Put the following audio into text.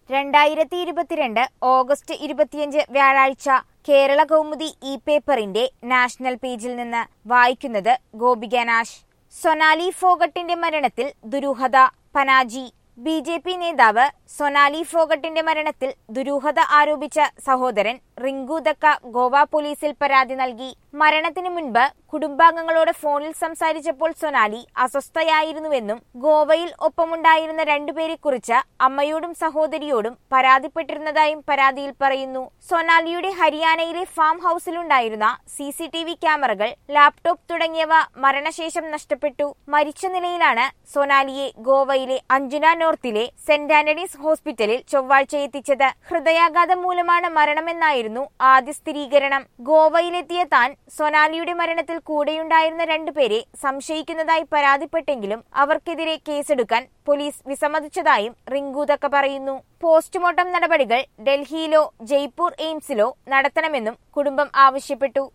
രണ്ടായിരത്തി ഇരുപത്തിരണ്ട് ഓഗസ്റ്റ് ഇരുപത്തിയഞ്ച് വ്യാഴാഴ്ച കേരള കൗമുദി ഇ പേപ്പറിന്റെ നാഷണൽ പേജിൽ നിന്ന് വായിക്കുന്നത് ഗോപിക നാഷ് സൊനാലി ഫോഗട്ടിന്റെ മരണത്തിൽ ദുരൂഹത പനാജി ബി ജെ പി നേതാവ് സൊനാലി ഫോഗട്ടിന്റെ മരണത്തിൽ ദുരൂഹത ആരോപിച്ച സഹോദരൻ റിങ്കു ദക്ക ഗോവ പോലീസിൽ പരാതി നൽകി മരണത്തിന് മുൻപ് കുടുംബാംഗങ്ങളോട് ഫോണിൽ സംസാരിച്ചപ്പോൾ സൊനാലി അസ്വസ്ഥയായിരുന്നുവെന്നും ഗോവയിൽ ഒപ്പമുണ്ടായിരുന്ന രണ്ടുപേരെ കുറിച്ച് അമ്മയോടും സഹോദരിയോടും പരാതിപ്പെട്ടിരുന്നതായും പരാതിയിൽ പറയുന്നു സൊനാലിയുടെ ഹരിയാനയിലെ ഫാം ഹൌസിലുണ്ടായിരുന്ന സി സി ടി വി ക്യാമറകൾ ലാപ്ടോപ്പ് തുടങ്ങിയവ മരണശേഷം നഷ്ടപ്പെട്ടു മരിച്ച നിലയിലാണ് സൊനാലിയെ ഗോവയിലെ അഞ്ജുന നോർത്തിലെ സെന്റ് ആന്റണീസ് ഹോസ്പിറ്റലിൽ ചൊവ്വാഴ്ച എത്തിച്ചത് ഹൃദയാഘാതം മൂലമാണ് മരണമെന്നായിരുന്നു ആദ്യ സ്ഥിരീകരണം ഗോവയിലെത്തിയ താൻ സൊനാലിയുടെ മരണത്തിൽ കൂടെയുണ്ടായിരുന്ന രണ്ടുപേരെ സംശയിക്കുന്നതായി പരാതിപ്പെട്ടെങ്കിലും അവർക്കെതിരെ കേസെടുക്കാൻ പോലീസ് വിസമ്മതിച്ചതായും റിങ്കൂതക്ക പറയുന്നു പോസ്റ്റ്മോർട്ടം നടപടികൾ ഡൽഹിയിലോ ജയ്പൂർ എയിംസിലോ നടത്തണമെന്നും കുടുംബം ആവശ്യപ്പെട്ടു